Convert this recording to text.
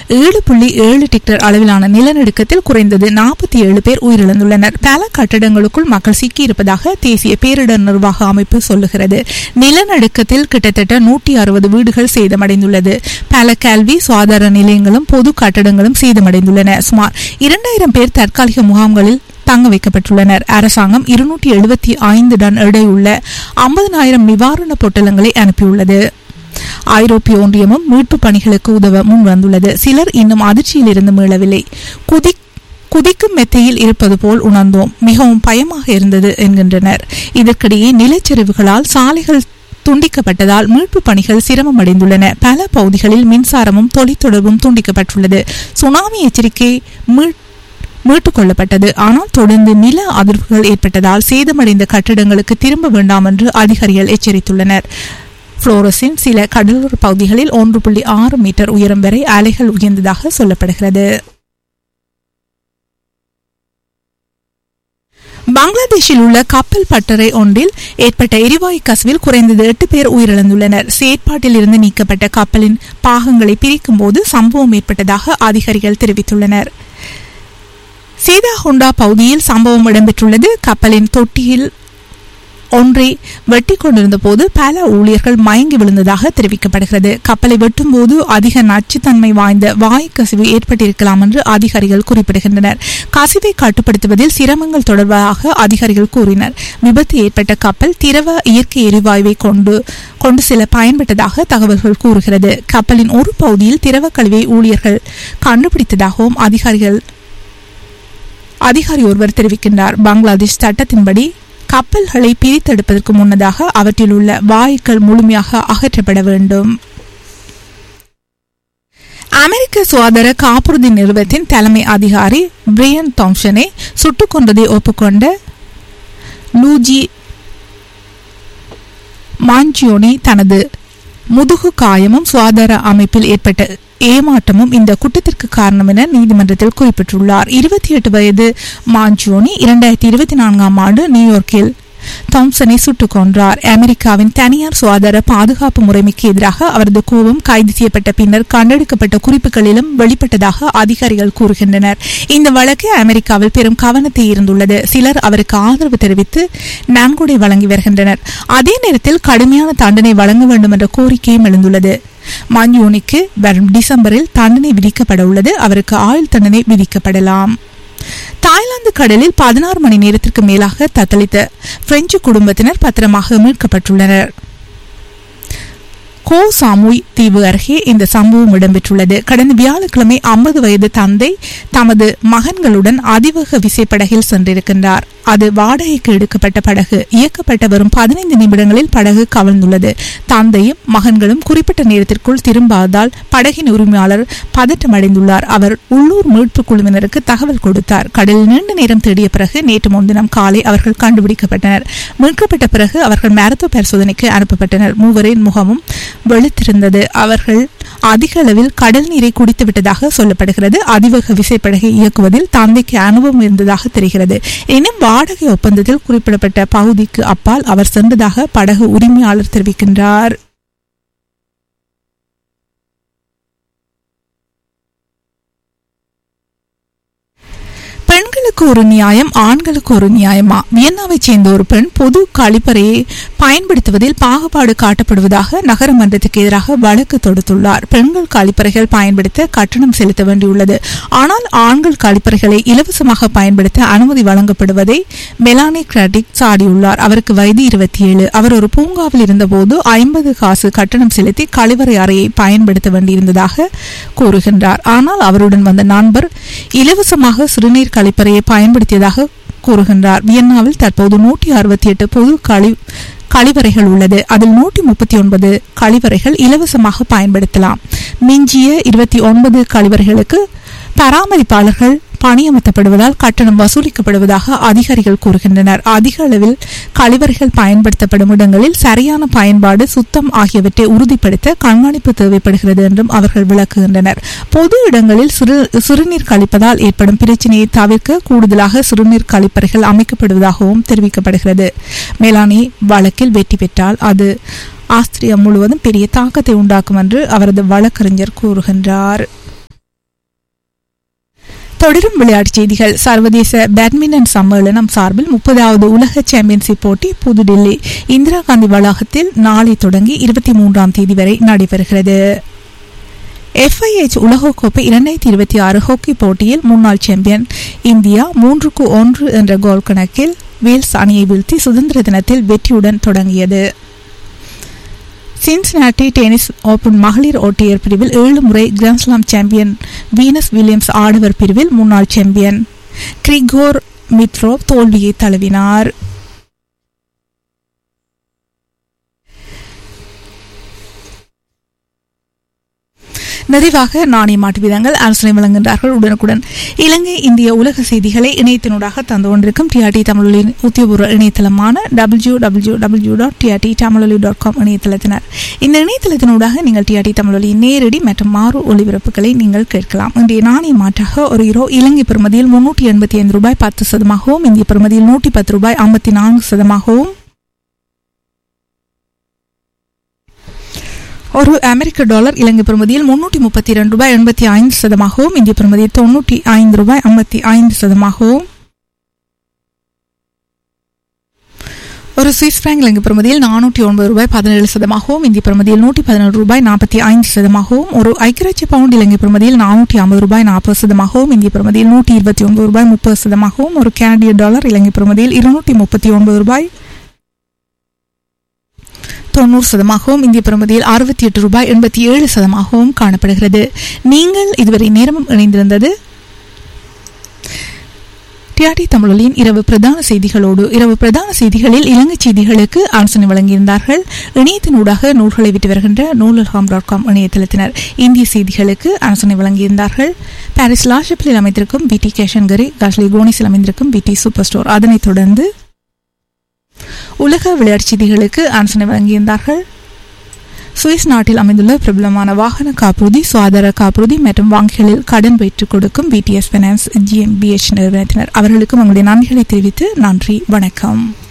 ஏழு புள்ளி ஏழு டிக்டர் அளவிலான நிலநடுக்கத்தில் குறைந்தது நாற்பத்தி ஏழு பேர் உயிரிழந்துள்ளனர் பல கட்டடங்களுக்குள் மக்கள் சிக்கியிருப்பதாக தேசிய பேரிடர் நிர்வாக அமைப்பு சொல்லுகிறது நிலநடுக்கத்தில் கிட்டத்தட்ட நூற்றி அறுபது வீடுகள் சேதமடைந்துள்ளது பல கல்வி சுகாதார நிலையங்களும் பொது கட்டடங்களும் சேதமடைந்துள்ளன சுமார் இரண்டாயிரம் பேர் தற்காலிக முகாம்களில் தங்க வைக்கப்பட்டுள்ளனர் அரசாங்கம் இருநூற்றி எழுபத்தி ஐந்து டன் எடையுள்ள ஐம்பதனாயிரம் நிவாரண பொட்டலங்களை அனுப்பியுள்ளது ஐரோப்பிய ஒன்றியமும் மீட்பு பணிகளுக்கு உதவ முன் வந்துள்ளது சிலர் இன்னும் அதிர்ச்சியில் இருந்து மீளவில்லை குதி குதிக்கும் மெத்தையில் இருப்பது போல் உணர்ந்தோம் மிகவும் பயமாக இருந்தது என்கின்றனர் இதற்கிடையே நிலச்சரிவுகளால் சாலைகள் துண்டிக்கப்பட்டதால் மீட்பு பணிகள் சிரமமடைந்துள்ளன பல பகுதிகளில் மின்சாரமும் தொலைத்தொடர்பும் துண்டிக்கப்பட்டுள்ளது சுனாமி எச்சரிக்கை மீட் மீட்டுக் கொள்ளப்பட்டது ஆனால் தொடர்ந்து நில அதிர்வுகள் ஏற்பட்டதால் சேதமடைந்த கட்டிடங்களுக்கு திரும்ப வேண்டாம் என்று அதிகாரிகள் எச்சரித்துள்ளனர் புளோரஸின் சில கடலோர பகுதிகளில் ஒன்று புள்ளி ஆறு மீட்டர் உயரம் வரை அலைகள் உயர்ந்ததாக சொல்லப்படுகிறது பங்களாதேஷில் உள்ள கப்பல் பட்டறை ஒன்றில் ஏற்பட்ட எரிவாயு கசிவில் குறைந்தது எட்டு பேர் உயிரிழந்துள்ளனர் செயற்பாட்டில் இருந்து நீக்கப்பட்ட கப்பலின் பாகங்களை பிரிக்கும் போது சம்பவம் ஏற்பட்டதாக அதிகாரிகள் தெரிவித்துள்ளனர் சீதா ஹோண்டா பகுதியில் சம்பவம் இடம்பெற்றுள்ளது கப்பலின் தொட்டியில் ஒன்றை வெட்டி கொண்டிருந்த போது பல ஊழியர்கள் மயங்கி விழுந்ததாக தெரிவிக்கப்படுகிறது கப்பலை வெட்டும் போது அதிக நச்சுத்தன்மை வாய்ந்த வாயு கசிவு ஏற்பட்டிருக்கலாம் என்று அதிகாரிகள் குறிப்பிடுகின்றனர் கசிவை கட்டுப்படுத்துவதில் சிரமங்கள் தொடர்பாக அதிகாரிகள் கூறினர் விபத்து ஏற்பட்ட கப்பல் திரவ இயற்கை எரிவாயுவை கொண்டு கொண்டு செல்ல பயன்பட்டதாக தகவல்கள் கூறுகிறது கப்பலின் ஒரு பகுதியில் திரவ கழிவை ஊழியர்கள் கண்டுபிடித்ததாகவும் அதிகாரிகள் அதிகாரி ஒருவர் தெரிவிக்கின்றார் பங்களாதேஷ் சட்டத்தின்படி கப்பல்களை பிரித்தெடுப்பதற்கு முன்னதாக அவற்றில் உள்ள வாயுக்கள் முழுமையாக அகற்றப்பட வேண்டும் அமெரிக்க சுகாதார காப்புறுதி நிறுவனத்தின் தலைமை அதிகாரி பிரியன் தாம்சனை சுட்டுக் கொன்றதை ஒப்புக்கொண்ட லூஜி மாஞ்சியோனி தனது முதுகு காயமும் சுகாதார அமைப்பில் ஏற்பட்ட ஏமாற்றமும் இந்த குற்றத்திற்கு காரணம் என நீதிமன்றத்தில் குறிப்பிட்டுள்ளார் இருபத்தி எட்டு வயது மாஞ்சியோனி இரண்டாயிரத்தி இருபத்தி நான்காம் ஆண்டு நியூயார்க்கில் தாம்சனை சுட்டுக் கொன்றார் அமெரிக்காவின் தனியார் சுகாதார பாதுகாப்பு முறைமைக்கு எதிராக அவரது கோபம் கைது செய்யப்பட்ட பின்னர் கண்டெடுக்கப்பட்ட குறிப்புகளிலும் வெளிப்பட்டதாக அதிகாரிகள் கூறுகின்றனர் இந்த வழக்கு அமெரிக்காவில் பெரும் கவனத்தை இருந்துள்ளது சிலர் அவருக்கு ஆதரவு தெரிவித்து நன்கொடை வழங்கி வருகின்றனர் அதே நேரத்தில் கடுமையான தண்டனை வழங்க வேண்டும் என்ற கோரிக்கையும் எழுந்துள்ளது மஞ்சூனிக்கு வரும் டிசம்பரில் தண்டனை விதிக்கப்பட உள்ளது அவருக்கு ஆயுள் தண்டனை விதிக்கப்படலாம் தாய்லாந்து கடலில் பதினாறு மணி நேரத்திற்கு மேலாக தத்தளித்த பிரெஞ்சு குடும்பத்தினர் பத்திரமாக மீட்கப்பட்டுள்ளனர் கோ சாமுய் தீவு அருகே இந்த சம்பவம் இடம்பெற்றுள்ளது கடந்த வியாழக்கிழமை ஐம்பது வயது தந்தை தமது மகன்களுடன் அதிவேக விசைப்படகில் சென்றிருக்கின்றார் அது வாடகைக்கு எடுக்கப்பட்ட படகு இயக்கப்பட்ட வரும் பதினைந்து நிமிடங்களில் படகு கவிழ்ந்துள்ளது தந்தையும் மகன்களும் குறிப்பிட்ட நேரத்திற்குள் திரும்பாததால் படகின் உரிமையாளர் பதற்றமடைந்துள்ளார் அவர் உள்ளூர் மீட்பு குழுவினருக்கு தகவல் கொடுத்தார் கடலில் நீண்ட நேரம் தேடிய பிறகு நேற்று முன்தினம் காலை அவர்கள் கண்டுபிடிக்கப்பட்டனர் மீட்கப்பட்ட பிறகு அவர்கள் மருத்துவ பரிசோதனைக்கு அனுப்பப்பட்டனர் மூவரின் முகமும் வெளுத்திருந்தது அவர்கள் அதிக அளவில் கடல் நீரை குடித்து விட்டதாக சொல்லப்படுகிறது அதிவேக விசைப்படகை இயக்குவதில் தந்தைக்கு அனுபவம் இருந்ததாக தெரிகிறது எனினும் வாடகை ஒப்பந்தத்தில் குறிப்பிடப்பட்ட பகுதிக்கு அப்பால் அவர் சென்றதாக படகு உரிமையாளர் தெரிவிக்கின்றார் பெண்களுக்கு ஒரு நியாயம் ஆண்களுக்கு ஒரு நியாயமா வியன்னாவைச் சேர்ந்த ஒரு பெண் பொது கழிப்பறையை பயன்படுத்துவதில் பாகுபாடு காட்டப்படுவதாக நகரமன்றத்துக்கு எதிராக வழக்கு தொடுத்துள்ளார் பெண்கள் கழிப்பறைகள் பயன்படுத்த கட்டணம் செலுத்த வேண்டியுள்ளது ஆனால் ஆண்கள் கழிப்பறைகளை இலவசமாக பயன்படுத்த அனுமதி வழங்கப்படுவதை மெலானி கிராட்டிக் சாடியுள்ளார் அவருக்கு வயது இருபத்தி ஏழு அவர் ஒரு பூங்காவில் இருந்தபோது ஐம்பது காசு கட்டணம் செலுத்தி கழிவறை அறையை பயன்படுத்த வேண்டியிருந்ததாக கூறுகின்றார் ஆனால் அவருடன் வந்த நண்பர் இலவசமாக சிறுநீர் கழிப்பறையை பயன்படுத்தியதாக கூறுகின்றார் வியன்னாவில் தற்போது நூற்றி அறுபத்தி எட்டு பொது கழி கழிவறைகள் உள்ளது அதில் நூற்றி முப்பத்தி ஒன்பது கழிவறைகள் இலவசமாக பயன்படுத்தலாம் மிஞ்சிய இருபத்தி ஒன்பது கழிவறைகளுக்கு பராமரிப்பாளர்கள் பணியமர்த்தப்படுவதால் கட்டணம் வசூலிக்கப்படுவதாக அதிகாரிகள் கூறுகின்றனர் அதிக அளவில் கழிவறைகள் பயன்படுத்தப்படும் இடங்களில் சரியான பயன்பாடு சுத்தம் ஆகியவற்றை உறுதிப்படுத்த கண்காணிப்பு தேவைப்படுகிறது என்றும் அவர்கள் விளக்குகின்றனர் பொது இடங்களில் சிறு சிறுநீர் கழிப்பதால் ஏற்படும் பிரச்சனையை தவிர்க்க கூடுதலாக சிறுநீர் கழிப்பறைகள் அமைக்கப்படுவதாகவும் தெரிவிக்கப்படுகிறது மேலானி வழக்கில் வெற்றி பெற்றால் அது ஆஸ்திரியா முழுவதும் பெரிய தாக்கத்தை உண்டாக்கும் என்று அவரது வழக்கறிஞர் கூறுகின்றார் தொடரும் விளையாட்டுச் செய்திகள் சர்வதேச பேட்மிண்டன் சம்மேளனம் சார்பில் முப்பதாவது உலக சாம்பியன்ஷிப் போட்டி புதுடில்லி இந்திரா காந்தி வளாகத்தில் நாளை தொடங்கி இருபத்தி மூன்றாம் தேதி வரை நடைபெறுகிறது எஃப்ஐஎச் உலகக்கோப்பை இரண்டாயிரத்தி இருபத்தி ஆறு ஹாக்கி போட்டியில் முன்னாள் சாம்பியன் இந்தியா மூன்றுக்கு ஒன்று என்ற கோல் கணக்கில் வேல்ஸ் அணியை வீழ்த்தி சுதந்திர தினத்தில் வெற்றியுடன் தொடங்கியது சின்சினாட்டி டென்னிஸ் ஓபன் மகளிர் ஒற்றையர் பிரிவில் ஏழு முறை கிராண்ட்ஸ்லாம் சாம்பியன் வீனஸ் வில்லியம்ஸ் ஆடவர் பிரிவில் முன்னாள் சாம்பியன் கிரிகோர் மித்ரோவ் தோல்வியை தழுவினார் நிறைவாக நாணய மாட்டு வீதங்கள் ஆலோசனை வழங்குகின்றார்கள் உடனுக்குடன் இலங்கை இந்திய உலக செய்திகளை இணையத்தினூடாக தந்து கொண்டிருக்கும் டிஆர்டி தமிழொலியின் உத்தியோகபூர்வ இணையதளமான W W W dot TRT Tamiloli dot com இணையதளத்தினர் இந்த இணையதளத்தினூடாக நீங்கள் டிஆர்டி தமிழொலியின் நேரடி மற்றும் மாறு ஒளிபரப்புகளை நீங்கள் கேட்கலாம் இன்றைய நாணய மாற்றாக ஒரு இரோ இலங்கை பெறுமதியில் முன்னூற்றி எண்பத்தி ஐந்து ரூபாய் பத்து சதமாகவும் இந்திய பெறுமதியில் நூற்றி பத்து ரூபாய் ஐம்பத்தி நான்கு சதமாகவும் ஒரு அமெரிக்க டாலர் இலங்கை பெறுமதியில் முன்னூற்றி முப்பத்தி இரண்டு ரூபாய் எண்பத்தி ஐந்து சதமாகவும் இந்திய பெறுமதியில் தொண்ணூற்றி ஐந்து ரூபாய் ஐம்பத்தி ஐந்து சதமாகவும் ஒரு சுவிஸ் பிராங்க் இலங்கை பெறுமதியில் நானூற்றி ஒன்பது ரூபாய் பதினேழு சதமாகவும் இந்திய பெறுமதியில் நூற்றி பதினேழு ரூபாய் நாற்பத்தி ஐந்து சதமாகவும் ஒரு ஐக்கியராட்சிய பவுண்ட் இலங்கை பெறுமதியில் நானூற்றி ஐம்பது ரூபாய் நாற்பது சதமாகவும் இந்திய பெறுமதியில் நூற்றி இருபத்தி ஒன்பது ரூபாய் முப்பது சதமாகவும் ஒரு கனடிய டாலர் இலங்கை பெறுமதியில் இருநூற்றி முப்பத்தி ஒன்பது ரூபாய் தொண்ணூறு சதமாகவும் இந்திய பெறுமதியில் அறுபத்தி எட்டு ரூபாய் எண்பத்தி ஏழு சதமாகவும் காணப்படுகிறது நீங்கள் இதுவரை நேரமும் இணைந்திருந்தது டிஆர்டி தமிழொலியின் இரவு பிரதான செய்திகளோடு இரவு பிரதான செய்திகளில் இலங்கை செய்திகளுக்கு ஆலோசனை வழங்கியிருந்தார்கள் இணையத்தினூடாக நூல்களை விட்டு வருகின்ற நூலகம் டாட் காம் இணையதளத்தினர் இந்திய செய்திகளுக்கு ஆலோசனை வழங்கியிருந்தார்கள் பாரிஸ் லாஷப்பிலில் அமைந்திருக்கும் பிடி கேஷன்கரி காஷ்லி கோனிஸில் அமைந்திருக்கும் பிடி சூப்பர் ஸ்டோர் அதனைத் தொடர்ந்து உலக விளையாட்டுச் செய்திகளுக்கு ஆலோசனை வழங்கியிருந்தார்கள் சுவிஸ் நாட்டில் அமைந்துள்ள பிரபலமான வாகன காப்புறுதி சுகாதார காப்புறுதி மற்றும் வங்கிகளில் கடன் பெற்றுக் கொடுக்கும் பிடிஎஸ் பைனான்ஸ் ஜிஎம்பிஎச் நிறுவனத்தினர் அவர்களுக்கும் உங்களுடைய நன்றிகளை தெரிவித்து நன்றி வணக்கம்